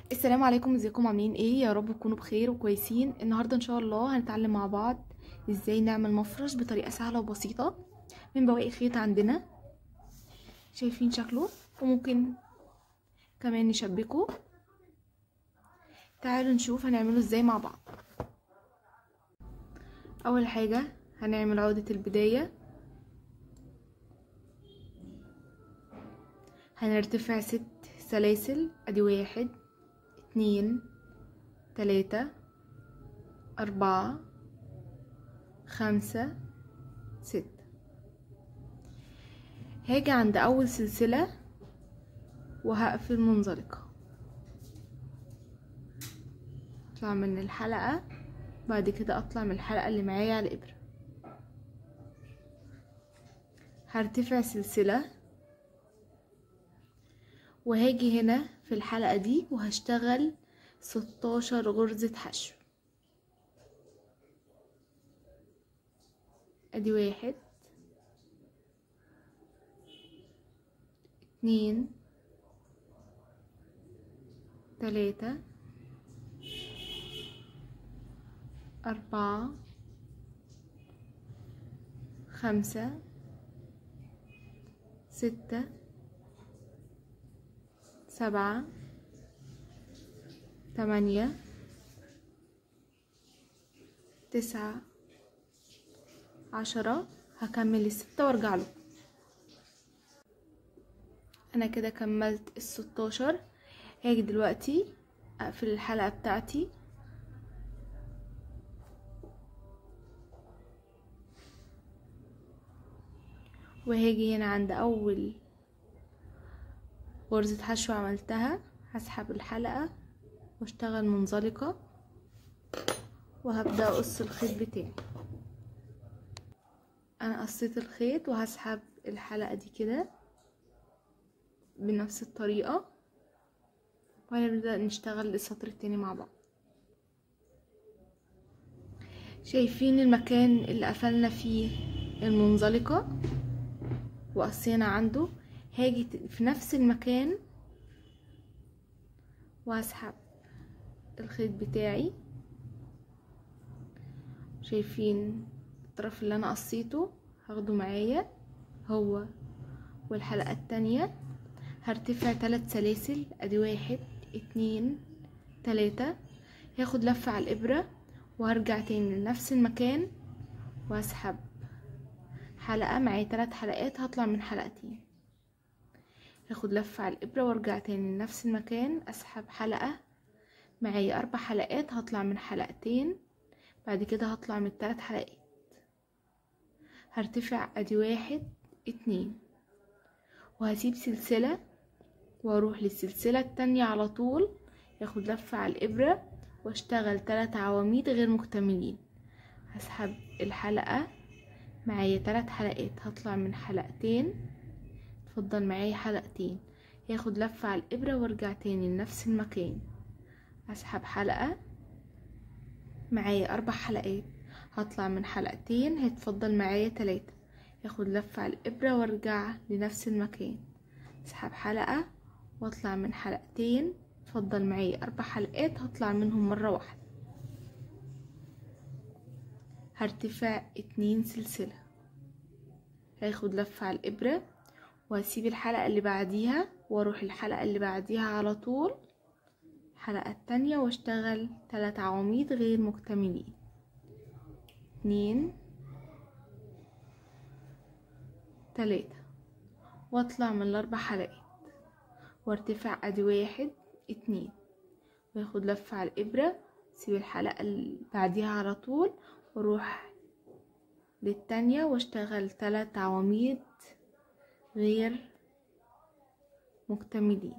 السلام عليكم ازيكم عاملين ايه يا رب تكونوا بخير وكويسين النهارده ان شاء الله هنتعلم مع بعض ازاي نعمل مفرش بطريقه سهله وبسيطه من بواقي خيط عندنا شايفين شكله وممكن كمان نشبكه تعالوا نشوف هنعمله ازاي مع بعض اول حاجه هنعمل عقده البدايه هنرتفع ست سلاسل ادي واحد اتنين تلاتة أربعة خمسة ستة هاجي عند أول سلسلة وهقفل منزلقة اطلع من الحلقة بعد كده اطلع من الحلقة اللي معايا على الإبرة هرتفع سلسلة وهاجي هنا في الحلقة دي وهشتغل ستاشر غرزة حشو ادي واحد اتنين تلاتة أربعة خمسة ستة سبعة تمانية تسعة عشرة هكمل الستة وارجع له انا كده كملت الستاشر هاجي دلوقتي اقفل الحلقة بتاعتي وهاجي هنا عند اول غرزة حشو عملتها هسحب الحلقة واشتغل منزلقة وهبدأ اقص الخيط بتاعي انا قصيت الخيط وهسحب الحلقة دي كده بنفس الطريقة وهنبدأ نشتغل السطر التاني مع بعض شايفين المكان اللي قفلنا فيه المنزلقة وقصينا عنده هاجي في نفس المكان واسحب الخيط بتاعي شايفين الطرف اللي انا قصيته هاخده معايا هو والحلقة التانية هرتفع تلات سلاسل ادي واحد اتنين تلاتة هاخد لفة على الابرة وهرجع تاني لنفس المكان واسحب حلقة معايا تلات حلقات هطلع من حلقتين هاخد لفة على الإبرة وارجع تاني لنفس المكان أسحب حلقة معايا أربع حلقات هطلع من حلقتين بعد كده هطلع من التلات حلقات هرتفع أدي واحد اتنين وهسيب سلسلة واروح للسلسلة التانية على طول ياخد لفة على الإبرة واشتغل تلات عواميد غير مكتملين هسحب الحلقة معايا تلات حلقات هطلع من حلقتين اتفضل معايا حلقتين ياخد لفة على الإبرة وارجع تاني لنفس المكان اسحب حلقة معايا أربع حلقات هطلع من حلقتين هيتفضل معايا تلاتة ياخد لفة على الإبرة وارجع لنفس المكان اسحب حلقة واطلع من حلقتين اتفضل معايا أربع حلقات هطلع منهم مرة واحدة هرتفع اتنين سلسلة هاخد لفة على الإبرة وهسيب الحلقة اللي بعديها واروح الحلقة اللي بعديها على طول الحلقة التانية واشتغل تلات عواميد غير مكتملين اتنين تلاتة واطلع من الاربع حلقات وارتفع ادي واحد اتنين واخد لفة على الابرة سيب الحلقة اللي بعديها على طول واروح للتانية واشتغل تلات عواميد غير مكتملين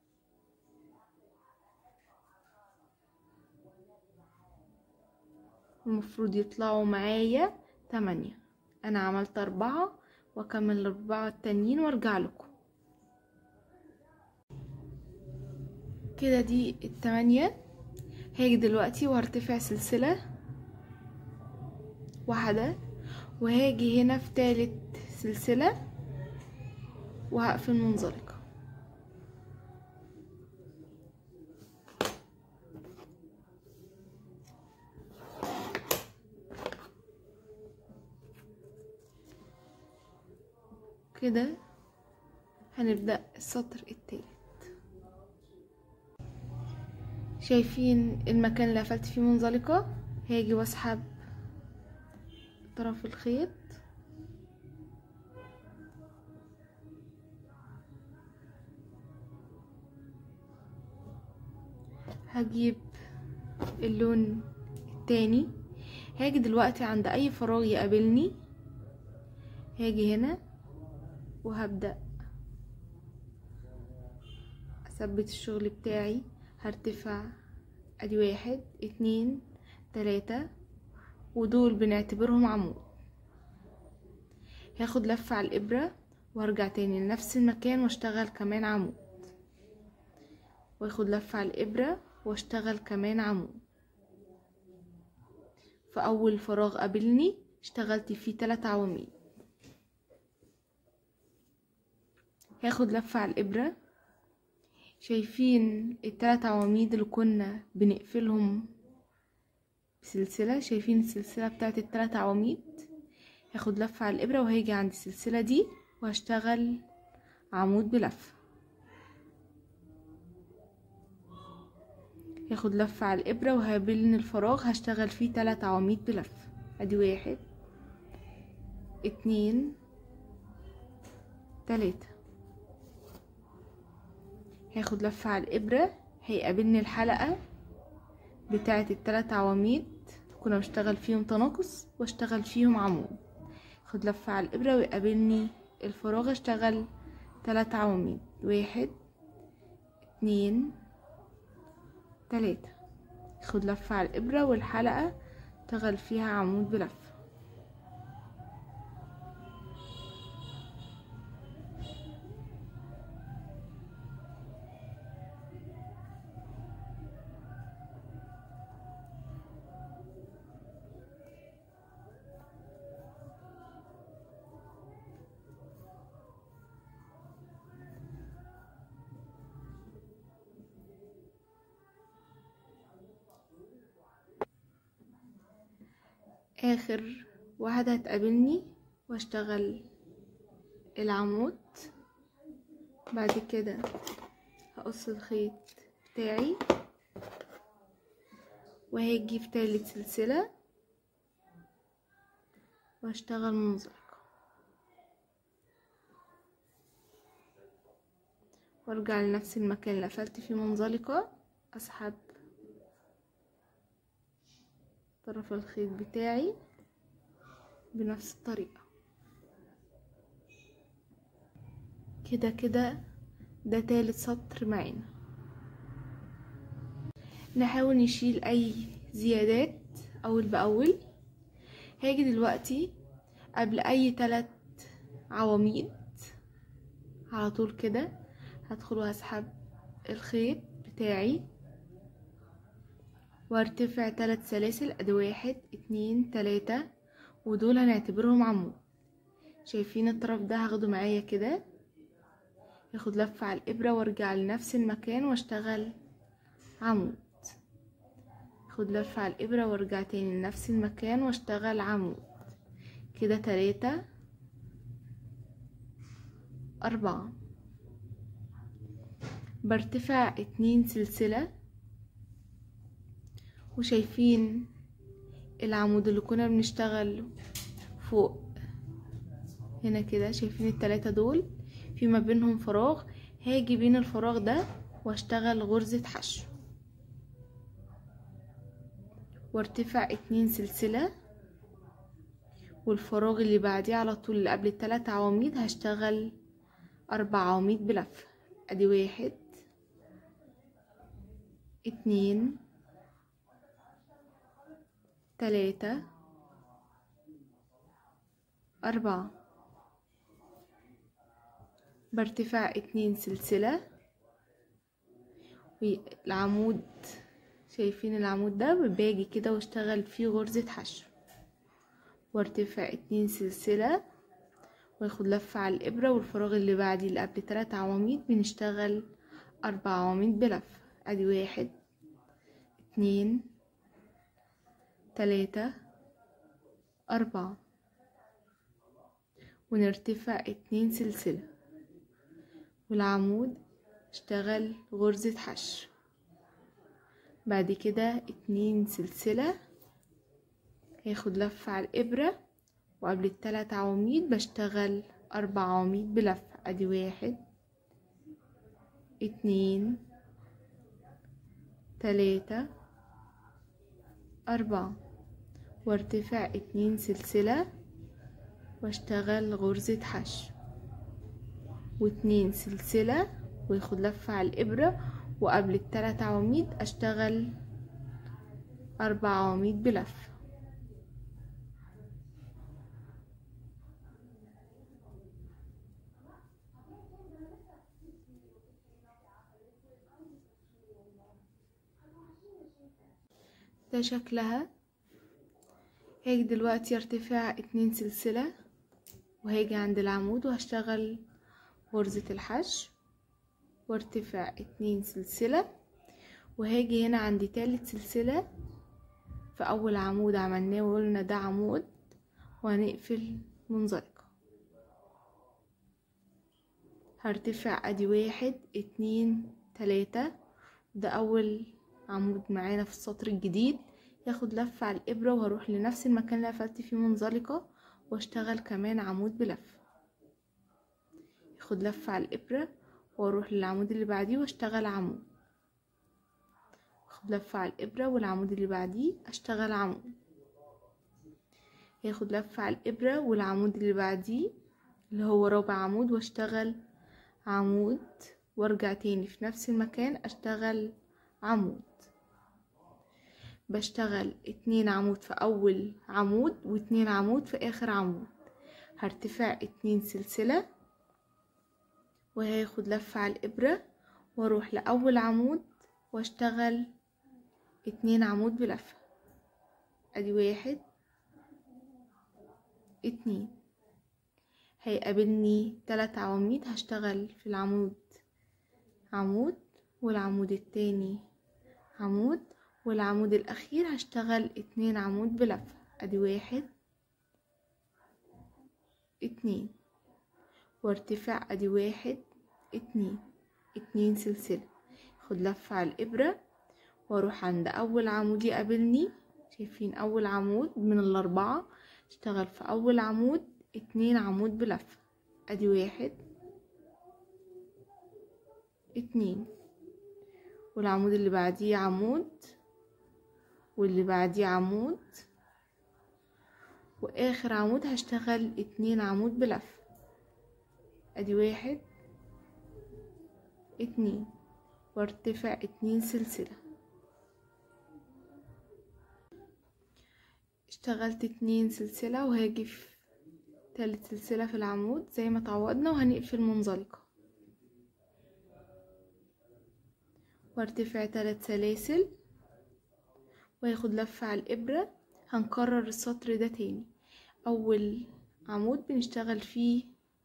المفروض يطلعوا معايا تمانية انا عملت اربعة واكمل الاربعة التانيين وارجع لكم كده دي التمانية هاجي دلوقتي وهرتفع سلسلة واحدة وهاجي هنا في تالت سلسلة وهقفل منزلقة كده هنبدأ السطر التالت شايفين المكان اللي قفلت فيه منزلقة هاجي واسحب طرف الخيط هجيب اللون التاني هاجي دلوقتي عند اي فراغ يقابلني هاجي هنا وهبدأ اثبت الشغل بتاعي هرتفع ادي واحد اتنين تلاتة ودول بنعتبرهم عمود هاخد لفة على الابرة وارجع تاني لنفس المكان واشتغل كمان عمود واخد لفة على الابرة واشتغل كمان عمود في اول فراغ قابلني اشتغلت فيه تلات عواميد هاخد لفة على الابرة شايفين التلات عواميد اللي كنا بنقفلهم بسلسلة شايفين السلسلة بتاعت التلات عواميد هاخد لفة على الابرة وهيجي عند السلسلة دي وهشتغل عمود بلفة هاخد لفة على الابرة وهقابلني الفراغ هشتغل فيه تلات عواميد بلفة ادي واحد اتنين تلاتة هاخد لفة على الابرة هيقابلني الحلقة بتاعة التلات عواميد كنا بشتغل فيهم تناقص واشتغل فيهم عمود خد لفة على الابرة ويقابلني الفراغ اشتغل تلات عواميد واحد اتنين تلاتة خد لفة على الابرة والحلقة اشتغل فيها عمود بلفة اخر واحدة هتقابلني واشتغل العمود بعد كده هقص الخيط بتاعي وهاجي في تالت سلسلة واشتغل منزلقة وارجع لنفس المكان اللي قفلت فيه منزلقة اسحب طرف الخيط بتاعي بنفس الطريقة كده كده ده تالت سطر معانا نحاول نشيل اي زيادات اول باول هاجي دلوقتي قبل اي تلات عواميد على طول كده هدخل وهسحب الخيط بتاعي وارتفع تلات سلاسل ادي واحد اتنين تلاتة ودول هنعتبرهم عمود شايفين الطرف ده هاخده معايا كده ياخد لفة على الابرة وارجع لنفس المكان واشتغل عمود اخد لفة على الابرة وارجع تاني لنفس المكان واشتغل عمود كده تلاتة اربعة برتفع اتنين سلسلة وشايفين العمود اللي كنا بنشتغل فوق هنا كده شايفين التلاتة دول في ما بينهم فراغ هاجي بين الفراغ ده واشتغل غرزة حشو وارتفع اتنين سلسلة والفراغ اللي بعديه على طول اللي قبل التلات عواميد هشتغل اربع عواميد بلفة ادي واحد اتنين تلاتة أربعة بارتفاع اتنين سلسلة والعمود شايفين العمود ده باجي كده واشتغل فيه غرزة حشو وارتفع اتنين سلسلة واخد لفة على الإبرة والفراغ اللي بعدي اللي قبل تلات عواميد بنشتغل أربع عواميد بلفة ادي واحد اتنين تلاتة أربعة ونرتفع اتنين سلسلة والعمود اشتغل غرزة حشو بعد كده اتنين سلسلة هاخد لفة على الإبرة وقبل التلات عواميد بشتغل أربع عواميد بلفة أدي واحد اتنين تلاتة أربعة وارتفع اتنين سلسلة واشتغل غرزة حشو واتنين سلسلة وياخد لفة على الإبرة وقبل التلات عواميد أشتغل أربع عواميد بلفة ده شكلها هاجي دلوقتي ارتفع اتنين سلسلة وهاجي عند العمود وهشتغل غرزة الحشو وارتفع اتنين سلسلة وهاجي هنا عند تالت سلسلة في اول عمود عملناه وقلنا ده عمود وهنقفل منزلقة هرتفع ادي واحد اتنين تلاتة ده اول عمود معانا في السطر الجديد ياخد لفة على الإبرة وهروح لنفس المكان اللي قفلت فيه منزلقة واشتغل كمان عمود بلفة ياخد لفة على الإبرة واروح للعمود اللي بعديه واشتغل عمود اخد لفة على الإبرة والعمود اللي بعديه اشتغل عمود ياخد لفة على الإبرة والعمود اللي بعديه اللي هو رابع عمود واشتغل عمود وارجع تاني في نفس المكان اشتغل عمود بشتغل اتنين عمود في اول عمود واتنين عمود في اخر عمود هرتفع اتنين سلسلة وهاخد لفة على الابرة واروح لاول عمود واشتغل اتنين عمود بلفة ادي واحد اتنين هيقابلني تلات عواميد هشتغل في العمود عمود والعمود التاني عمود والعمود الاخير هشتغل اتنين عمود بلفة ادي واحد اتنين وارتفاع ادي واحد اتنين اتنين سلسلة خد لفة على الابرة واروح عند اول عمود يقابلني شايفين اول عمود من الاربعة اشتغل في اول عمود اتنين عمود بلفة ادي واحد اتنين والعمود اللي بعديه عمود واللي بعديه عمود واخر عمود هشتغل اتنين عمود بلف ادي واحد اتنين وارتفع اتنين سلسلة اشتغلت اتنين سلسلة وهاجي في تالت سلسلة في العمود زي ما تعودنا وهنقفل منزلقة وارتفع تلات سلاسل وياخد لفة على الإبرة هنكرر السطر ده تاني أول عمود بنشتغل فيه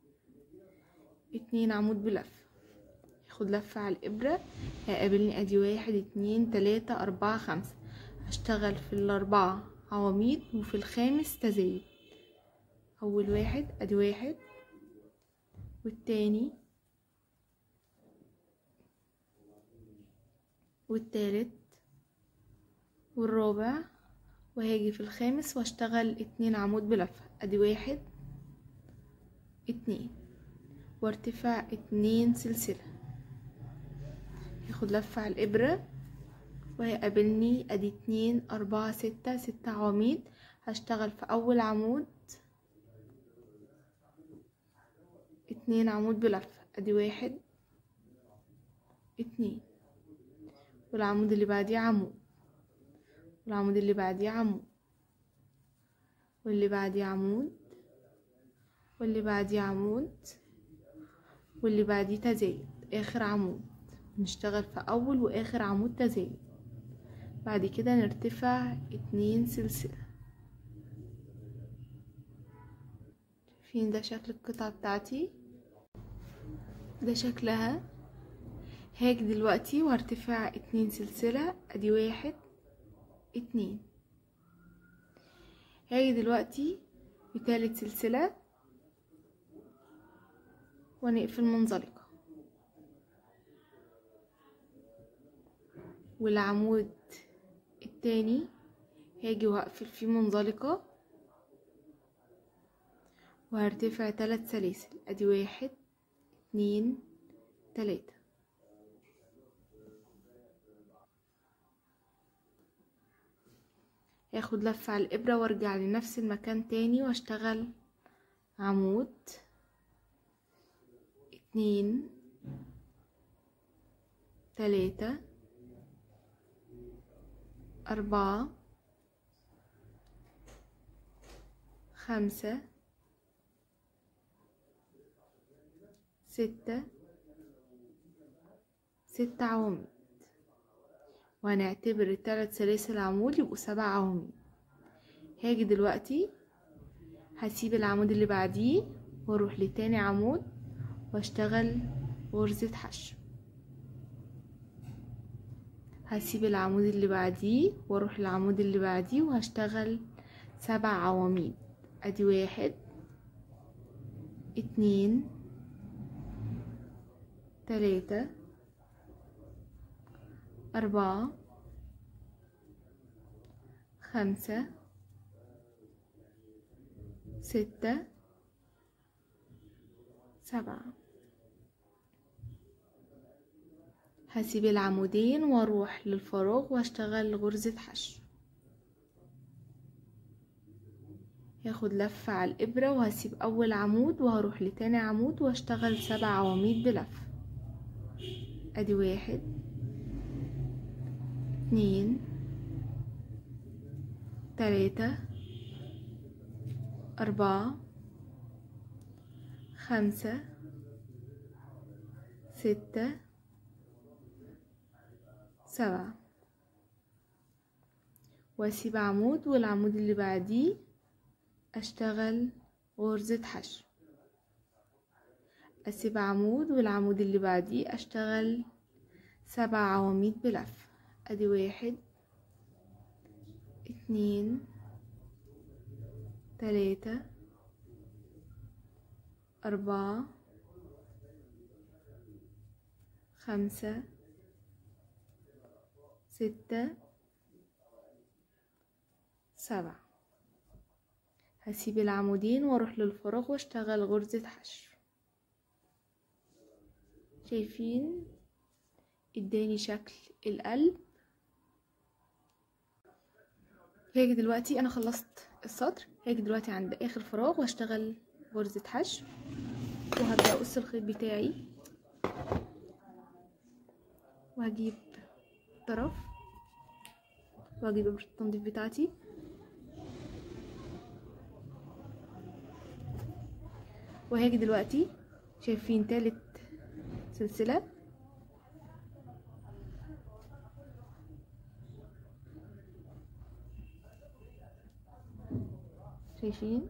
اتنين عمود بلفة ياخد لفة على الإبرة هيقابلني أدي واحد اتنين تلاتة أربعة خمسة هشتغل في الأربعة عواميد وفي الخامس تزايد أول واحد أدي واحد والتاني والتالت والرابع وهاجي في الخامس واشتغل اتنين عمود بلفة ادي واحد اتنين وارتفاع اتنين سلسلة هاخد لفة على الابرة وهيقابلني ادي اتنين اربعة ستة ستة عواميد هشتغل في اول عمود اتنين عمود بلفة ادي واحد اتنين والعمود اللي بعديه عمود والعمود اللي بعديه عمود واللي بعديه عمود واللي بعديه عمود واللي بعديه تزايد اخر عمود نشتغل في اول واخر عمود تزايد بعد كده نرتفع اتنين سلسلة شايفين ده شكل القطعة بتاعتي ده شكلها هاجي دلوقتي وارتفع اتنين سلسلة ادي واحد اتنين هاجي دلوقتي بتالت سلسلة ونقفل منزلقة والعمود التاني هاجي وهقفل فيه منزلقة وهرتفع تلات سلاسل ادي واحد اتنين تلاتة هاخد لفة على الابرة وارجع لنفس المكان تاني واشتغل عمود اتنين تلاتة أربعة خمسة ستة ستة عواميد وهنعتبر التلات سلاسل عمود يبقوا سبع عواميد هاجي دلوقتي هسيب العمود اللي بعديه واروح لتاني عمود واشتغل غرزة حشو هسيب العمود اللي بعديه واروح العمود اللي بعديه وهشتغل سبع عواميد ادي واحد اتنين تلاتة أربعة خمسة ستة سبعة هسيب العمودين واروح للفراغ واشتغل غرزة حشو هاخد لفة على الإبرة وهسيب أول عمود وهروح لتاني عمود واشتغل سبع عواميد بلفة ادي واحد اتنين تلاتة أربعة خمسة ستة سبعة واسيب عمود والعمود اللي بعديه اشتغل غرزة حشو اسيب عمود والعمود اللي بعديه اشتغل سبع عواميد بلف ادي واحد اتنين تلاتة أربعة خمسة ستة سبعة هسيب العمودين واروح للفراغ واشتغل غرزة حشو شايفين اداني شكل القلب هاجي دلوقتي انا خلصت السطر هاجي دلوقتي عند اخر فراغ واشتغل غرزة حشو وهبدأ اقص الخيط بتاعي وهجيب طرف وهجيب ابرة التنظيف بتاعتي وهاجي دلوقتي شايفين تالت سلسلة شايفين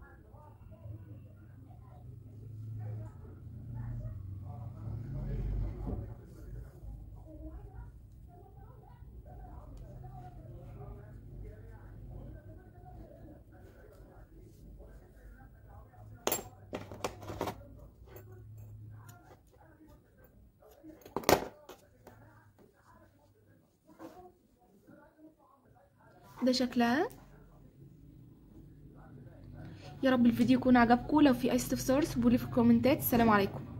ده شكلها يا رب الفيديو يكون عجبكم لو في اي استفسار سيبولي في الكومنتات السلام عليكم